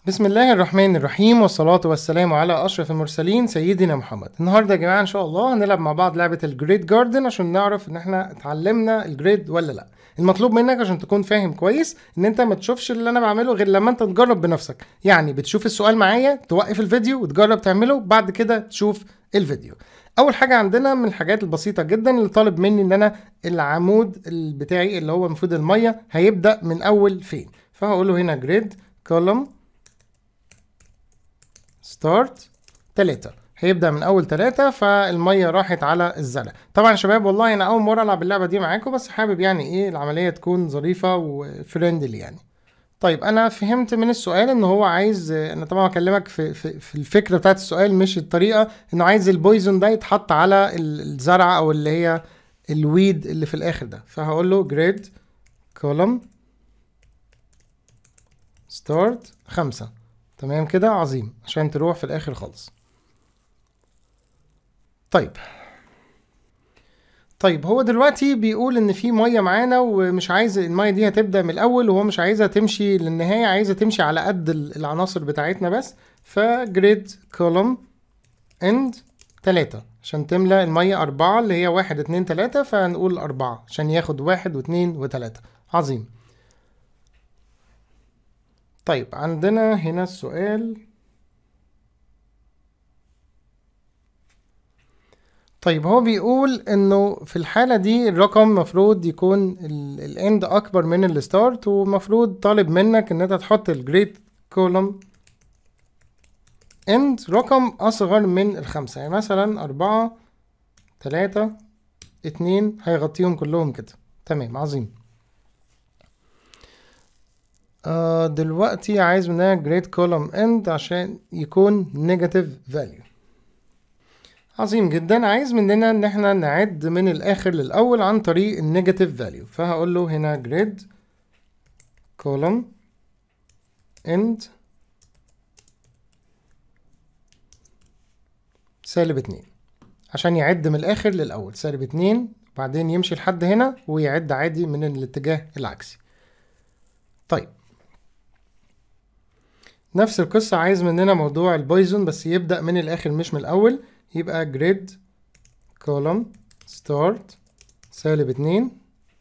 بسم الله الرحمن الرحيم والصلاة والسلام على أشرف المرسلين سيدنا محمد النهاردة يا جماعة إن شاء الله هنلعب مع بعض لعبة الجريد جاردن عشان نعرف إن إحنا اتعلمنا الجريد ولا لأ المطلوب منك عشان تكون فاهم كويس إن أنت ما تشوفش اللي أنا بعمله غير لما أنت تجرب بنفسك يعني بتشوف السؤال معايا توقف الفيديو وتجرب تعمله بعد كده تشوف الفيديو اول حاجه عندنا من الحاجات البسيطه جدا اللي طالب مني ان انا العمود بتاعي اللي هو المفروض الميه هيبدا من اول فين فهقول له هنا جريد كولوم ستارت تلاتة هيبدأ من أول تلاتة فالمية راحت على الزرع طبعا يا شباب والله أنا أول مرة ألعب اللعبة دي معاكم بس حابب يعني إيه العملية تكون ظريفة وفريندلي يعني طيب أنا فهمت من السؤال إن هو عايز أنا طبعا بكلمك في, في, في الفكرة بتاعت السؤال مش الطريقة إنه عايز البويزون ده يتحط على الزرع أو اللي هي الويد اللي في الآخر ده فهقول له جريد كولوم ستارت خمسة تمام كده عظيم عشان تروح في الاخر خالص طيب طيب هو دلوقتي بيقول ان في ميه معانا ومش عايز الميه دي هتبدا من الاول وهو مش عايزها تمشي للنهايه عايزها تمشي على قد العناصر بتاعتنا بس فجريد كولوم اند تلاتة عشان تملى المية أربعة اللي هي واحد اتنين تلاتة فنقول أربعة عشان ياخد واحد واتنين وتلاتة عظيم طيب عندنا هنا السؤال طيب هو بيقول انه في الحالة دي الرقم مفروض يكون الاند اكبر من الستارت ومفروض طالب منك ان انت تحط الجريد كولوم اند رقم اصغر من الخمسة يعني مثلا اربعة تلاتة اتنين هيغطيهم كلهم كده تمام عظيم آه دلوقتي عايز منها grade column end عشان يكون negative value عظيم جدا عايز مننا ان احنا نعد من الاخر للاول عن طريق النيجاتيف فاليو فهقول له هنا grade column end سالب اتنين عشان يعد من الاخر للاول سالب اتنين وبعدين يمشي لحد هنا ويعد عادي من الاتجاه العكسي طيب نفس القصة عايز مننا موضوع البايزون بس يبدأ من الآخر مش من الأول يبقى grid column start سالب اتنين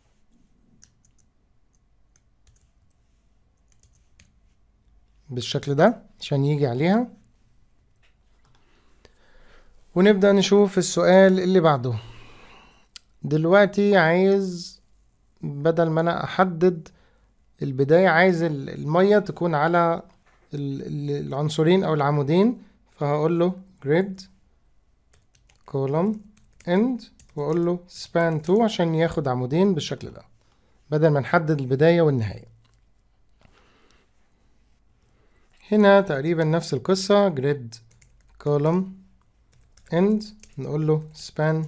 بالشكل ده عشان يجي عليها ونبدأ نشوف السؤال اللي بعده دلوقتي عايز بدل ما أنا أحدد البداية عايز المية تكون على العنصرين او العمودين فهقول له grid column end واقول له span 2 عشان ياخد عمودين بالشكل ده بدل ما نحدد البداية والنهاية هنا تقريبا نفس القصة grid column end نقول له span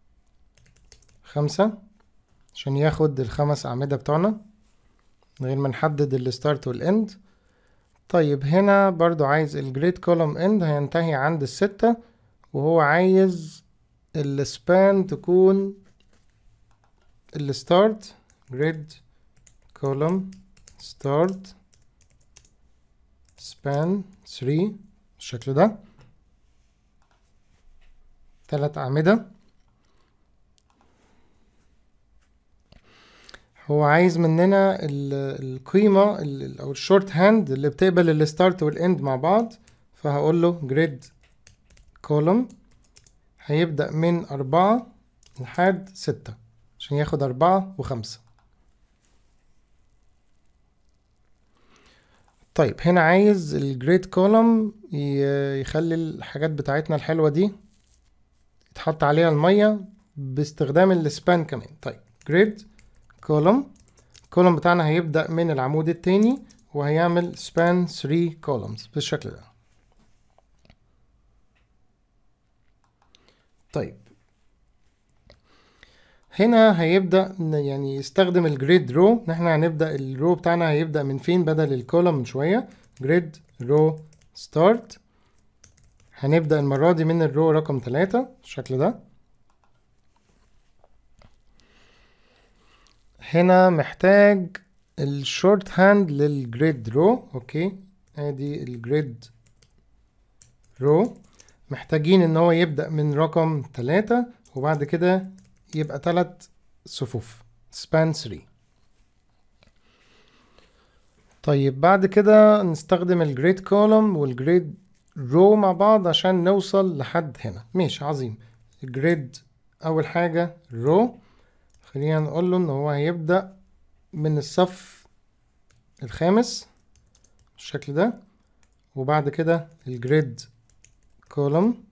خمسة عشان ياخد الخمس أعمدة بتوعنا من غير ما نحدد الستارت والاند طيب هنا برضو عايز الجريد كولوم اند هينتهي عند الستة وهو عايز السبان تكون الستارت جريد كولوم ستارت سبان 3 بالشكل ده تلات أعمدة هو عايز مننا القيمة أو الشورت هاند اللي بتقبل الستارت والاند مع بعض فهقول له جريد كولوم هيبدأ من أربعة لحد ستة عشان ياخد أربعة وخمسة طيب هنا عايز الجريد كولوم يخلي الحاجات بتاعتنا الحلوة دي يتحط عليها المية باستخدام السبان كمان طيب جريد كولوم الكولوم بتاعنا هيبدأ من العمود التاني وهيعمل span 3 columns بالشكل ده طيب هنا هيبدأ يعني يستخدم الجريد رو ان احنا هنبدأ الرو بتاعنا هيبدأ من فين بدل الكولوم من شوية جريد رو ستارت هنبدأ المرة دي من الرو رقم تلاتة بالشكل ده هنا محتاج الشورت هاند للجريد رو اوكي ادي الجريد رو محتاجين ان هو يبدأ من رقم تلاتة وبعد كده يبقى تلات صفوف span 3 طيب بعد كده نستخدم الجريد كولوم والجريد رو مع بعض عشان نوصل لحد هنا ماشي عظيم الجريد اول حاجة رو خلينا نقول له ان هو هيبدأ من الصف الخامس بالشكل ده وبعد كده الجريد كولوم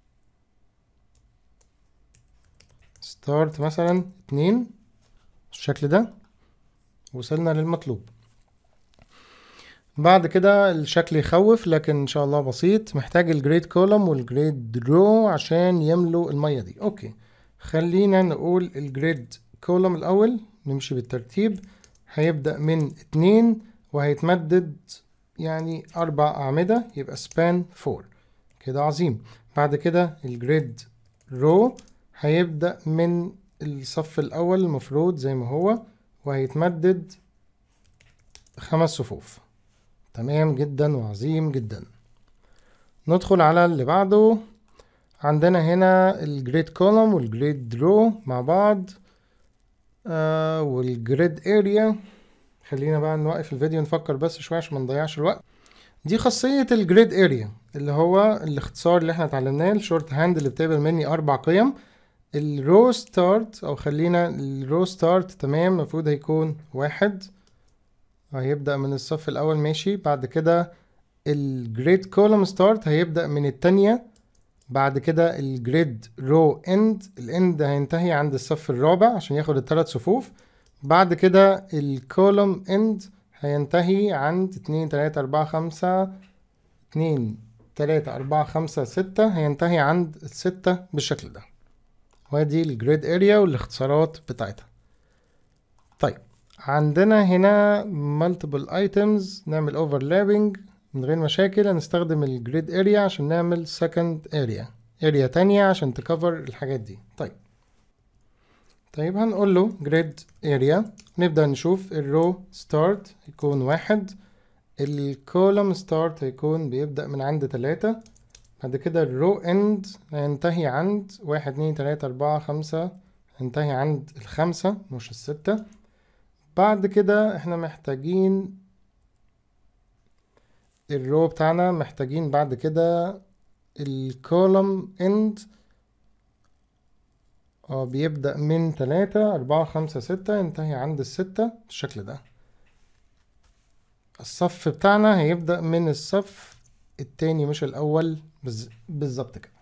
ستارت مثلا اتنين بالشكل ده وصلنا للمطلوب بعد كده الشكل يخوف لكن ان شاء الله بسيط محتاج الجريد كولوم والجريد رو عشان يملوا المية دي اوكي خلينا نقول الجريد كولوم الاول نمشي بالترتيب هيبدأ من اتنين وهيتمدد يعني اربع اعمدة يبقى سبان فور كده عظيم بعد كده الجريد رو هيبدأ من الصف الأول المفروض زي ما هو وهيتمدد خمس صفوف تمام جدا وعظيم جدا ندخل على اللي بعده عندنا هنا الجريد كولوم والجريد رو مع بعض آه والجريد اريا خلينا بقى نوقف الفيديو نفكر بس شوية عشان ما نضيعش الوقت دي خاصية الجريد اريا اللي هو الاختصار اللي احنا اتعلمناه الشورت هاند اللي بتقبل مني اربع قيم الرو ستارت او خلينا الرو ستارت تمام المفروض هيكون واحد هيبدأ من الصف الاول ماشي بعد كده الجريد كولوم ستارت هيبدأ من التانية بعد كده الجريد رو اند الاند هينتهي عند الصف الرابع عشان ياخد الثلاث صفوف بعد كده الكولوم اند هينتهي عند اتنين تلاتة أربعة خمسة اتنين تلاتة أربعة خمسة ستة هينتهي عند الستة بالشكل ده وادي الجريد اريا والاختصارات بتاعتها طيب عندنا هنا multiple items نعمل overlapping من غير مشاكل هنستخدم الجريد اريا عشان نعمل second area اريا تانية عشان تكفر الحاجات دي طيب طيب هنقول له جريد اريا نبدأ نشوف الرو ستارت يكون واحد الكولوم ستارت هيكون بيبدأ من عند تلاتة بعد كده الرو اند هينتهي عند واحد اتنين تلاتة أربعة خمسة هينتهي عند الخمسة مش الستة بعد كده احنا محتاجين الرو بتاعنا محتاجين بعد كده الكولوم اند اه بيبدأ من تلاتة أربعة خمسة ستة ينتهي عند الستة بالشكل ده الصف بتاعنا هيبدأ من الصف التاني مش الأول بز... بالظبط كده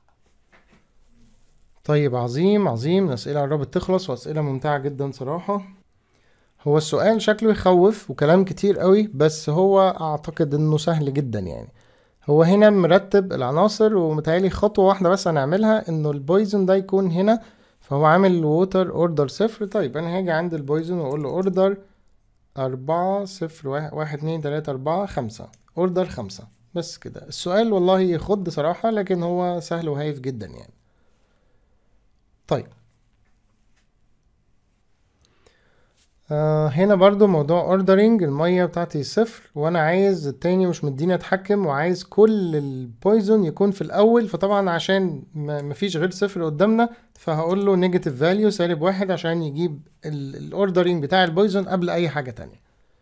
طيب عظيم عظيم الأسئلة قربت تخلص وأسئلة ممتعة جدا صراحة هو السؤال شكله يخوف وكلام كتير قوي بس هو أعتقد إنه سهل جدا يعني هو هنا مرتب العناصر ومتهيألي خطوة واحدة بس هنعملها إنه البويزن ده يكون هنا فهو عامل ووتر اوردر صفر طيب أنا هاجي عند البويزن وأقول له اوردر أربعة صفر واحد, واحد اتنين تلاتة أربعة خمسة اوردر خمسة بس كده السؤال والله يخض صراحة لكن هو سهل وهايف جدا يعني طيب آه هنا برضو موضوع اوردرنج المية بتاعتي صفر وانا عايز التاني مش مديني اتحكم وعايز كل البويزون يكون في الاول فطبعا عشان مفيش غير صفر قدامنا فهقول له نيجاتيف فاليو سالب واحد عشان يجيب الاوردرنج بتاع البويزون قبل اي حاجة تانية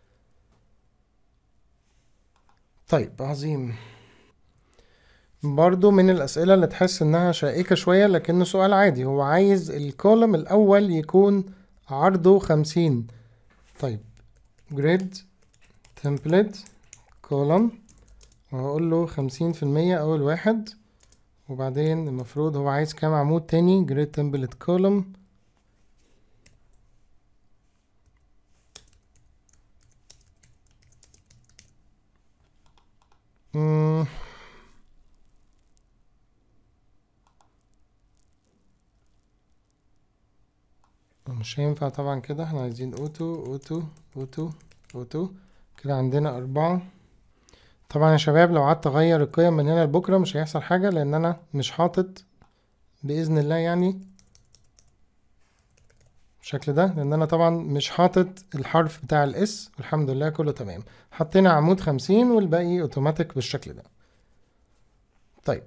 طيب عظيم برضو من الأسئلة اللي تحس إنها شائكة شوية لكنه سؤال عادي هو عايز الكولوم الأول يكون عرضه خمسين طيب جريد تمبلت كولوم وهقول له خمسين في المية أول واحد وبعدين المفروض هو عايز كام عمود تاني جريد تمبلت كولوم مش هينفع طبعا كده احنا عايزين اوتو اوتو اوتو اوتو كده عندنا اربعة طبعا يا شباب لو قعدت اغير القيم من هنا لبكرة مش هيحصل حاجة لان انا مش حاطط باذن الله يعني بالشكل ده لان انا طبعا مش حاطط الحرف بتاع الاس والحمد لله كله تمام حطينا عمود خمسين والباقي اوتوماتيك بالشكل ده طيب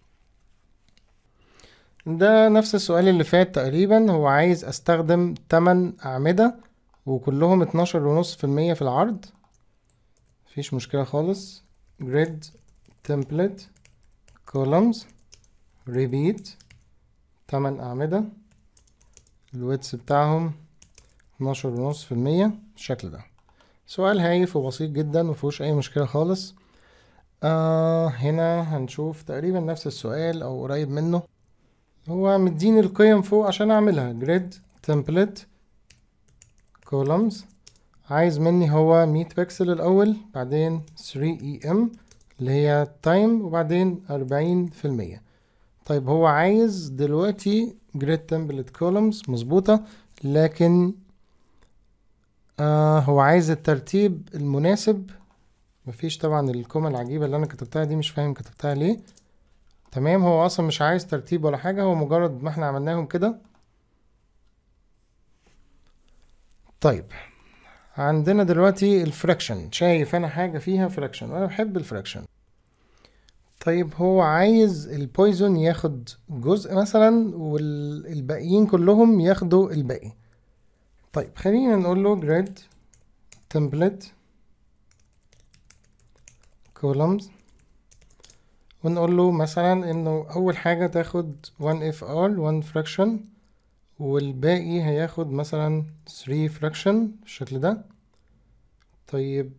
ده نفس السؤال اللي فات تقريبا هو عايز استخدم 8 اعمدة وكلهم اتناشر ونص في المية في العرض مفيش مشكلة خالص grid template columns repeat 8 أعمدة الويتس بتاعهم اتناشر ونص في المية بالشكل ده سؤال هايف وبسيط جدا مفيهوش أي مشكلة خالص آه هنا هنشوف تقريبا نفس السؤال أو قريب منه هو مديني القيم فوق عشان أعملها grid template columns عايز مني هو 100 بكسل الأول بعدين 3 اي ام اللي هي تايم وبعدين 40% طيب هو عايز دلوقتي grid template columns مظبوطة لكن آه هو عايز الترتيب المناسب مفيش طبعا الكومة العجيبة اللي أنا كتبتها دي مش فاهم كتبتها ليه تمام هو أصلا مش عايز ترتيب ولا حاجة هو مجرد ما احنا عملناهم كده طيب عندنا دلوقتي الفراكشن شايف انا حاجة فيها فراكشن وانا بحب الفراكشن طيب هو عايز البويزون ياخد جزء مثلا والباقيين كلهم ياخدوا الباقي طيب خلينا نقول له grid template columns ونقول له مثلا انه اول حاجة تاخد 1 fr 1 fraction والباقي هياخد مثلا 3 fraction بالشكل ده طيب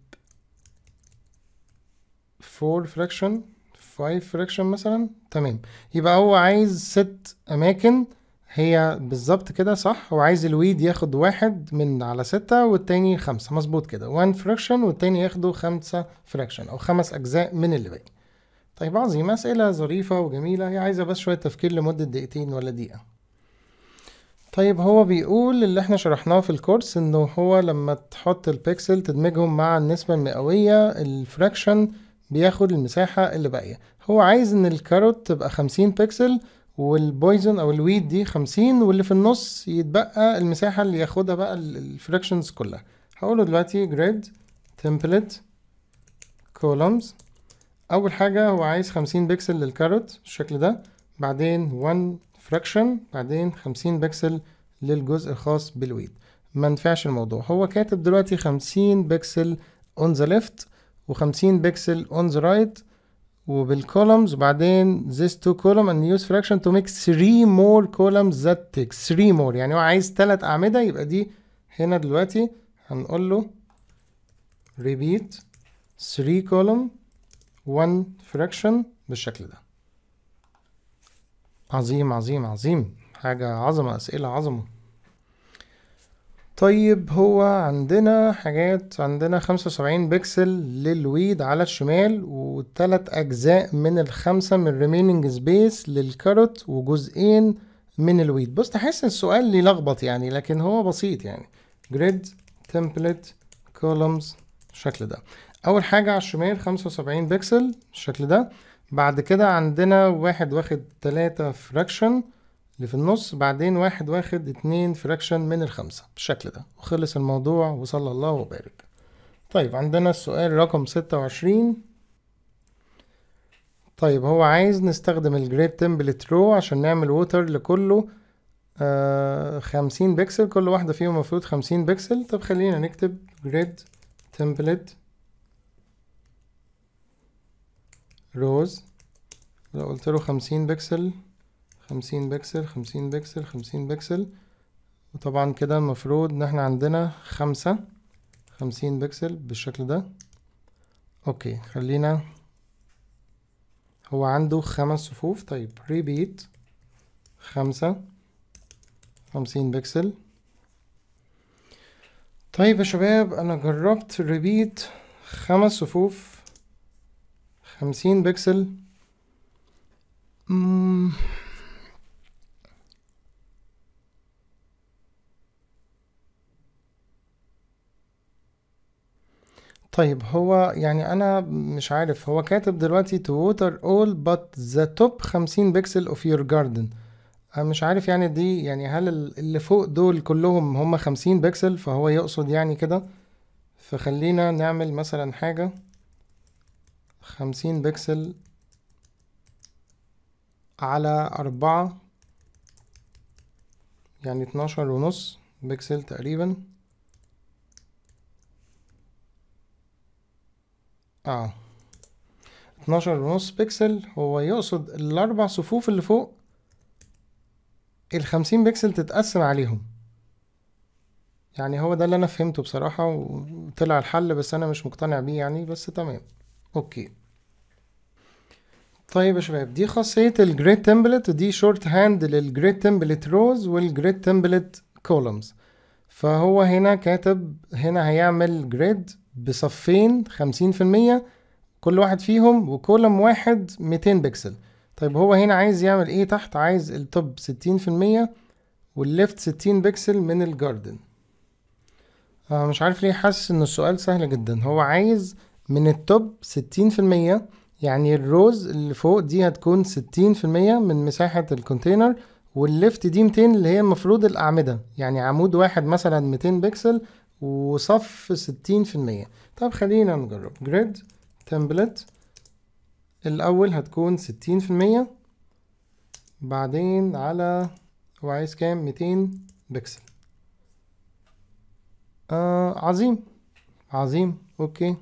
4 fraction 5 fraction مثلا تمام يبقى هو عايز ست اماكن هي بالظبط كده صح هو عايز الويد ياخد واحد من على ستة والتاني خمسة مظبوط كده 1 fraction والتاني ياخده خمسة fraction او خمس اجزاء من اللي باقي طيب عظيم اسئلة ظريفة وجميلة هي عايزة بس شوية تفكير لمدة دقيقتين ولا دقيقة طيب هو بيقول اللي احنا شرحناه في الكورس انه هو لما تحط البيكسل تدمجهم مع النسبة المئوية الفراكشن بياخد المساحة اللي باقية هو عايز ان الكاروت تبقى خمسين بيكسل والبويزن او الويد دي خمسين واللي في النص يتبقى المساحة اللي ياخدها بقى الفراكشنز كلها هقوله دلوقتي grid template columns اول حاجة هو عايز خمسين بكسل للكاروت بالشكل ده بعدين 1 فراكشن بعدين خمسين بكسل للجزء الخاص بالويد ما نفعش الموضوع هو كاتب دلوقتي خمسين بكسل on the left وخمسين بكسل on the right وبالكولومز وبعدين this two column and use fraction to make three more columns that take three more يعني هو عايز تلات أعمدة يبقى دي هنا دلوقتي هنقول له repeat three column one fraction بالشكل ده عظيم عظيم عظيم حاجة عظمة أسئلة عظمة طيب هو عندنا حاجات عندنا خمسة وسبعين بكسل للويد على الشمال وتلات أجزاء من الخمسة من remaining space للكاروت وجزئين من الويد بص تحس السؤال لي لخبط يعني لكن هو بسيط يعني grid template columns بالشكل ده أول حاجة على الشمال خمسة وسبعين بكسل بالشكل ده بعد كده عندنا واحد واخد تلاتة فراكشن اللي في النص بعدين واحد واخد اتنين فراكشن من الخمسة بالشكل ده وخلص الموضوع وصلى الله وبارك طيب عندنا السؤال رقم ستة وعشرين طيب هو عايز نستخدم الجريد تمبلت رو عشان نعمل ووتر لكله آه خمسين بكسل كل واحدة فيهم المفروض خمسين بكسل طب خلينا نكتب جريد تمبلت روز لو قلت له خمسين بكسل خمسين بكسل خمسين بكسل خمسين بكسل وطبعا كده المفروض ان احنا عندنا خمسة خمسين بكسل بالشكل ده اوكي خلينا هو عنده خمس صفوف طيب ريبيت خمسة خمسين بكسل طيب يا شباب انا جربت ريبيت خمس صفوف خمسين بكسل مم. طيب هو يعني انا مش عارف هو كاتب دلوقتي to water all but the top 50 بكسل of your garden أنا مش عارف يعني دي يعني هل ال- اللي فوق دول كلهم هم خمسين بكسل فهو يقصد يعني كده فخلينا نعمل مثلا حاجة خمسين بكسل على أربعة يعني اتناشر ونص بكسل تقريبا اه اتناشر ونص بكسل هو يقصد الأربع صفوف اللي فوق الخمسين بكسل تتقسم عليهم يعني هو ده اللي أنا فهمته بصراحة وطلع الحل بس أنا مش مقتنع بيه يعني بس تمام أوكي طيب يا شباب دي خاصية الجريد تمبلت ودي شورت هاند للجريد تمبلت روز والجريد تمبلت كولومز فهو هنا كاتب هنا هيعمل جريد بصفين خمسين في المية كل واحد فيهم وكولم واحد ميتين بكسل طيب هو هنا عايز يعمل ايه تحت عايز التوب ستين في المية والليفت ستين بكسل من الجاردن آه مش عارف ليه حاسس ان السؤال سهل جدا هو عايز من التوب ستين في المية يعني الروز اللي فوق دي هتكون ستين في المية من مساحة الكونتينر والليفت دي 200 اللي هي المفروض الأعمدة يعني عمود واحد مثلا 200 بكسل وصف 60% طب خلينا نجرب جريد تمبلت الأول هتكون 60% بعدين على هو عايز كام 200 بكسل آه عظيم عظيم اوكي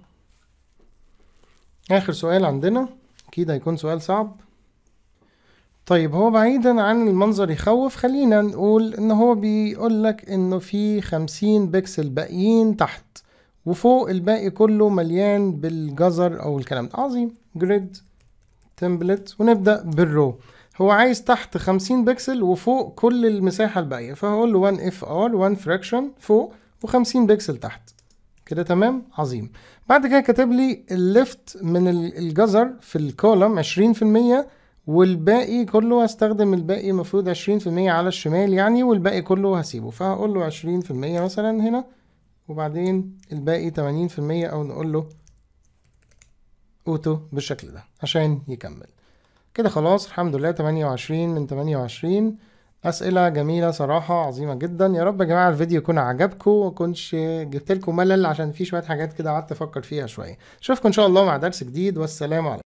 آخر سؤال عندنا أكيد هيكون سؤال صعب طيب هو بعيدا عن المنظر يخوف خلينا نقول ان هو بيقول لك انه في خمسين بكسل باقيين تحت وفوق الباقي كله مليان بالجزر او الكلام ده عظيم جريد تمبلت ونبدأ بالرو هو عايز تحت خمسين بكسل وفوق كل المساحة الباقية فهقول له 1 اف ار 1 فراكشن فوق وخمسين بكسل تحت كده تمام عظيم بعد كده كاتب لي الليفت من ال- الجزر في الكولم عشرين في المية والباقي كله هستخدم الباقي المفروض عشرين في المية على الشمال يعني والباقي كله هسيبه فهقول له عشرين في المية مثلا هنا وبعدين الباقي تمانين في المية أو نقول له أوتو بالشكل ده عشان يكمل كده خلاص الحمد لله تمانية وعشرين من تمانية وعشرين أسئلة جميلة صراحة عظيمة جدا يا رب يا جماعة الفيديو يكون عجبكم ومكنش جبت لكم ملل عشان في شوية حاجات كده قعدت أفكر فيها شوية أشوفكم إن شاء الله مع درس جديد والسلام عليكم